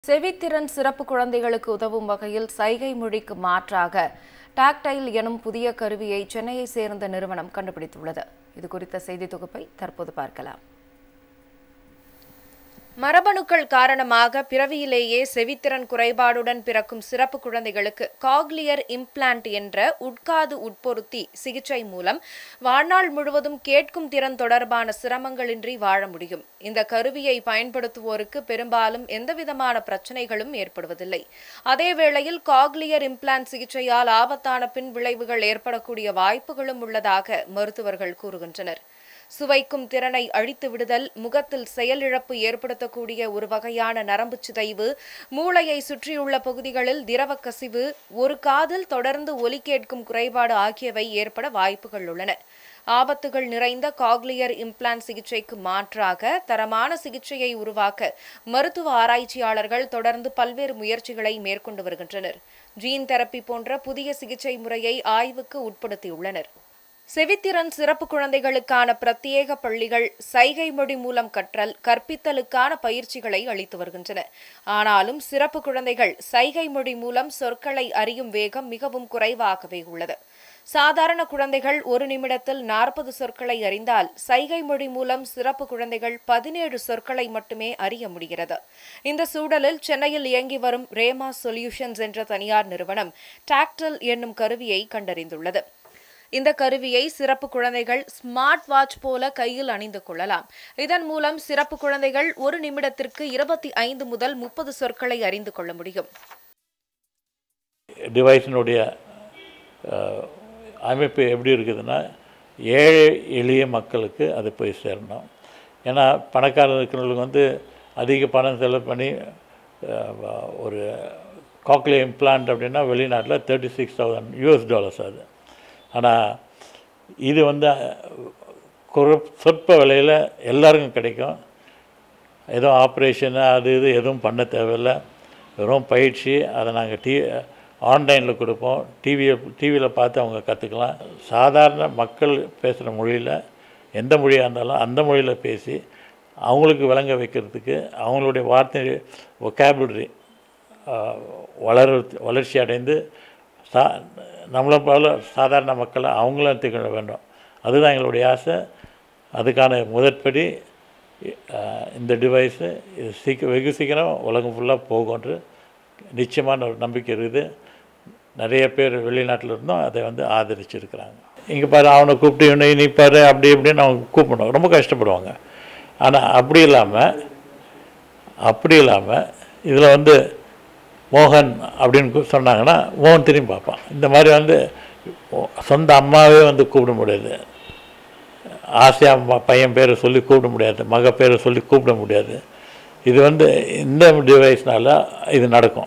செவித்திறன் சிறப்பு குழந்தைகளுக்கு உதவும் வகையில் சைகை மொழிக்கு மாற்றாக டாக்டைல் எனும் புதிய கருவியை சென்னையை சேர்ந்த நிறுவனம் கண்டுபிடித்துள்ளது இது குறித்த செய்தி தொகுப்பை தற்போது பார்க்கலாம் மரபணுக்கள் காரணமாக பிறவியிலேயே செவித்திறன் குறைபாடுடன் பிறக்கும் சிறப்பு குழந்தைகளுக்கு காக்லியர் இம்ப்ளான்ட் என்ற உட்காது உட்பொருத்தி சிகிச்சை மூலம் வாழ்நாள் முழுவதும் கேட்கும் திறன் தொடர்பான சிரமங்களின்றி வாழ முடியும் இந்த கருவியை பயன்படுத்துவோருக்கு பெரும்பாலும் எந்தவிதமான பிரச்சனைகளும் ஏற்படுவதில்லை அதே வேளையில் காக்லியர் இம்ப்ளான்ட் சிகிச்சையால் ஆபத்தான பின் விளைவுகள் ஏற்படக்கூடிய வாய்ப்புகளும் உள்ளதாக மருத்துவர்கள் கூறுகின்றனர் சுவைக்கும் திறனை அழித்து விடுதல் முகத்தில் செயலிழப்பு ஏற்படுத்தக்கூடிய ஒரு வகையான நரம்பு சிதைவு மூளையை சுற்றியுள்ள பகுதிகளில் திரவ கசிவு ஒரு காதில் தொடர்ந்து ஒலி கேட்கும் குறைபாடு ஆகியவை ஏற்பட வாய்ப்புகள் உள்ளன ஆபத்துகள் நிறைந்த காக்லியர் இம்ப்ளான்ட் சிகிச்சைக்கு மாற்றாக தரமான சிகிச்சையை உருவாக்க மருத்துவ ஆராய்ச்சியாளர்கள் தொடர்ந்து பல்வேறு முயற்சிகளை மேற்கொண்டு வருகின்றனர் ஜீன் தெரப்பி போன்ற புதிய சிகிச்சை முறையை ஆய்வுக்கு உட்படுத்தியுள்ளனர் செவித்திறன் சிறப்பு குழந்தைகளுக்கான பிரத்யேக பள்ளிகள் சைகை மொழி மூலம் கற்றல் கற்பித்தலுக்கான பயிற்சிகளை அளித்து வருகின்றன ஆனாலும் சிறப்பு குழந்தைகள் சைகை மொழி மூலம் சொற்களை அறியும் வேகம் மிகவும் குறைவாகவே உள்ளது சாதாரண குழந்தைகள் ஒரு நிமிடத்தில் நாற்பது சொற்களை அறிந்தால் சைகை மொழி மூலம் சிறப்பு குழந்தைகள் பதினேழு சொற்களை மட்டுமே அறிய முடிகிறது இந்த சூழலில் சென்னையில் இயங்கி வரும் ரேமா சொல்யூஷன்ஸ் என்ற தனியார் நிறுவனம் டாக்டல் என்னும் கருவியை கண்டறிந்துள்ளது இந்த கருவியை சிறப்பு குழந்தைகள் ஸ்மார்ட் வாட்ச் போல கையில் அணிந்து கொள்ளலாம் இதன் மூலம் சிறப்பு குழந்தைகள் ஒரு நிமிடத்திற்கு இருபத்தி ஐந்து முதல் முப்பது சொற்களை அறிந்து கொள்ள முடியும் டிவைஸினுடைய அஹ், அமைப்பு எப்படி இருக்குதுன்னா ஏழை எளிய மக்களுக்கு அது போய் சேரணும் ஏன்னா பணக்காரர் இருக்கிறவங்களுக்கு வந்து அதிக பணம் செலவு பண்ணி அஹ், ஒரு காக்லே இம்ப்ளான்ட் அப்படின்னா வெளிநாட்டில் thirty six thousand US dollars அது ஆனால் இது வந்து குற சொற்ப விலையில் எல்லாருக்கும் கிடைக்கும் எதுவும் ஆப்ரேஷனு அது இது எதுவும் பண்ண தேவையில்லை வெறும் பயிற்சி அதை நாங்கள் டி ஆன்லைனில் கொடுப்போம் டிவியை டிவியில் பார்த்து அவங்க கற்றுக்கலாம் சாதாரண மக்கள் பேசுகிற மொழியில் எந்த மொழியாக இருந்தாலும் அந்த மொழியில் பேசி அவங்களுக்கு விளங்க வைக்கிறதுக்கு அவங்களுடைய வார்த்தை ஒகேபுலரி வளர வளர்ச்சி அடைந்து சா நம்மளை போல சாதாரண மக்களை அவங்களும் திகழ வேண்டும் அதுதான் எங்களுடைய ஆசை அதுக்கான முதற்படி அஹ், இந்த டிவைஸு இது சீக்கிரம் வெகு சீக்கிரம் உலகம் ஃபுல்லாக போகும்ன்று நிச்சயமான ஒரு நம்பிக்கை இருக்குது நிறைய பேர் வெளிநாட்டில் இருந்தும் அதை வந்து ஆதரிச்சிருக்கிறாங்க இங்கே பாரு அவனை கூப்பிட்டு இவனை நீ பாரு அப்படி இப்படின்னு அவங்க கூப்பிடணும் ரொம்ப கஷ்டப்படுவாங்க ஆனால் அப்படி இல்லாமல் அப்படி இல்லாமல் இதில் வந்து மோகன் அப்படின்னு கூ- சொன்னாங்கன்னா மோகன் திரும்பி பார்ப்பான் இந்த மாதிரி வந்து ஒ- சொந்த அம்மாவே வந்து கூப்பிட முடியாது ஆசையாக அம்மா பையன் பேரை சொல்லி கூப்பிட முடியாது மக பேரை சொல்லி கூப்பிட முடியாது இது வந்து இந்த டிவைஸ்னால இது நடக்கும்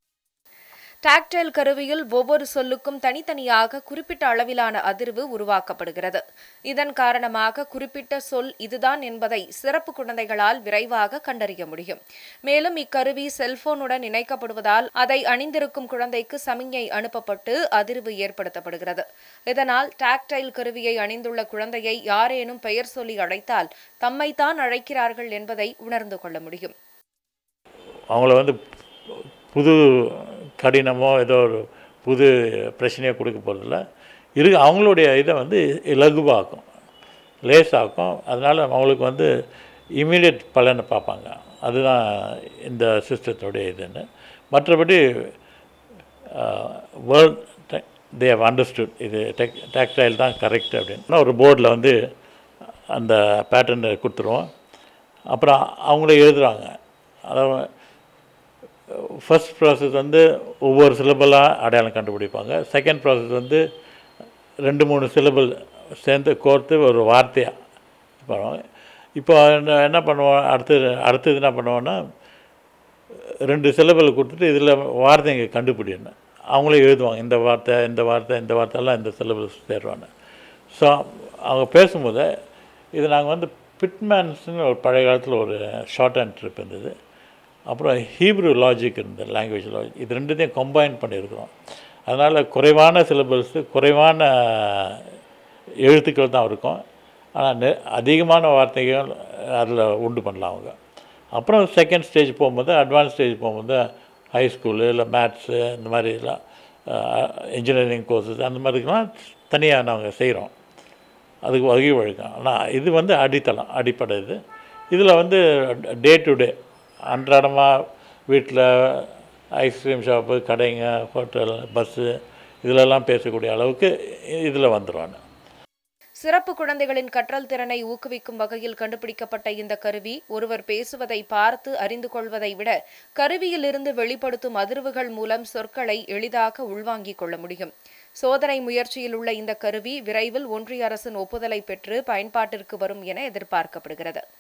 டாக்டைல் கருவியில் ஒவ்வொரு சொல்லுக்கும் தனித்தனியாக குறிப்பிட்ட அளவிலான அதிர்வு உருவாக்கப்படுகிறது இதன் காரணமாக குறிப்பிட்ட சொல் இதுதான் என்பதை சிறப்பு குழந்தைகளால் விரைவாக கண்டறிய முடியும் மேலும் இக்கருவி செல்போனுடன் இணைக்கப்படுவதால் அதை அணிந்திருக்கும் குழந்தைக்கு சமிஞ்ஞை அனுப்பப்பட்டு அதிர்வு ஏற்படுத்தப்படுகிறது இதனால் டாக்டைல் கருவியை அணிந்துள்ள குழந்தையை யாரேனும் பெயர் சொல்லி அழைத்தால் தம்மைத்தான் அழைக்கிறார்கள் என்பதை உணர்ந்து கொள்ள முடியும் அவங்கள வந்து புது கடினமோ ஏதோ ஒரு புது பிரச்சனையை கொடுக்க போகிறதில்ல இருக்கு அவங்களுடைய இதை வந்து இலகுவாக்கும் லேசாக்கும் அதனால் அவங்களுக்கு வந்து இமீடியட் பலனை பார்ப்பாங்க அதுதான் இந்த சிஸ்டத்துடைய இதுன்னு மற்றபடி வேர்ல்ட் தே ஹவ் அண்டர்ஸ்டுட் இது டெக் டெக்டைல் தான் கரெக்ட் அப்படின்னு ஒரு போர்டில் வந்து அந்த பேட்டர்னை கொடுத்துருவோம் அப்புறம் அவங்களே எழுதுகிறாங்க அதாவது ஃபர்ஸ்ட் ப்ராசஸ் வந்து ஒவ்வொரு சிலபலாக அடையாளம் கண்டுபிடிப்பாங்க செகண்ட் ப்ராசஸ் வந்து ரெண்டு மூணு சிலபல் சேர்ந்து கோர்த்து ஒரு வார்த்தையாக பண்ணுவாங்க இப்போ என்ன என்ன பண்ணுவோம் அடுத்தது அடுத்தது என்ன பண்ணுவோன்னா ரெண்டு சிலபல் கொடுத்துட்டு இதில் வார்த்தைங்க கண்டுபிடிக்கணும் அவங்களே எழுதுவாங்க இந்த வார்த்தை இந்த வார்த்தை இந்த வார்த்தைலாம் இந்த சிலபஸ் சேர்வாங்க ஸோ அவங்க பேசும்போது இது நாங்கள் வந்து பிட்மேன்ஸ்னு ஒரு பழைய காலத்தில் ஒரு ஷார்ட் ஹேண்ட் ட்ரிப் இருந்தது அப்புறம் ஹீப்ரு லாஜிக் இருந்தது லாங்குவேஜ் லாஜிக் இது ரெண்டுத்தையும் கம்பைன் பண்ணியிருக்கிறோம் அதனால் குறைவான சிலபஸு குறைவான எழுத்துக்கள் தான் இருக்கும் ஆனால் நெ அதிகமான வார்த்தைகள் அதில் உண்டு பண்ணலாம் அவங்க அப்புறம் செகண்ட் ஸ்டேஜ் போகும்போது அட்வான்ஸ் ஸ்டேஜ் போகும்போது ஹை ஸ்கூலு இல்லை மேத்ஸு இந்த மாதிரிலாம் இன்ஜினியரிங் கோர்சஸ் அந்த மாதிரிக்கெலாம் தனியாக நாங்கள் செய்கிறோம் அதுக்கு வகை வழக்கம் ஆனால் இது வந்து அடித்தளம் அடிப்படை இது இதில் வந்து டே டு டே அன்றாடமாக வீட்டில் ஐஸ்கிரீம் ஷாப்பு கடைங்க ஹோட்டல் பஸ்ஸு இதிலெல்லாம் பேசக்கூடிய அளவுக்கு இதில் வந்துடுவாங்க சிறப்பு குழந்தைகளின் கற்றல் திறனை ஊக்குவிக்கும் வகையில் கண்டுபிடிக்கப்பட்ட இந்த கருவி ஒருவர் பேசுவதை பார்த்து அறிந்து கொள்வதை விட கருவியிலிருந்து வெளிப்படுத்தும் அதிர்வுகள் மூலம் சொற்களை எளிதாக உள்வாங்கிக் கொள்ள முடியும் சோதனை முயற்சியில் உள்ள இந்த கருவி விரைவில் ஒன்றிய அரசின் ஒப்புதலை பெற்று பயன்பாட்டிற்கு வரும் என எதிர்பார்க்கப்படுகிறது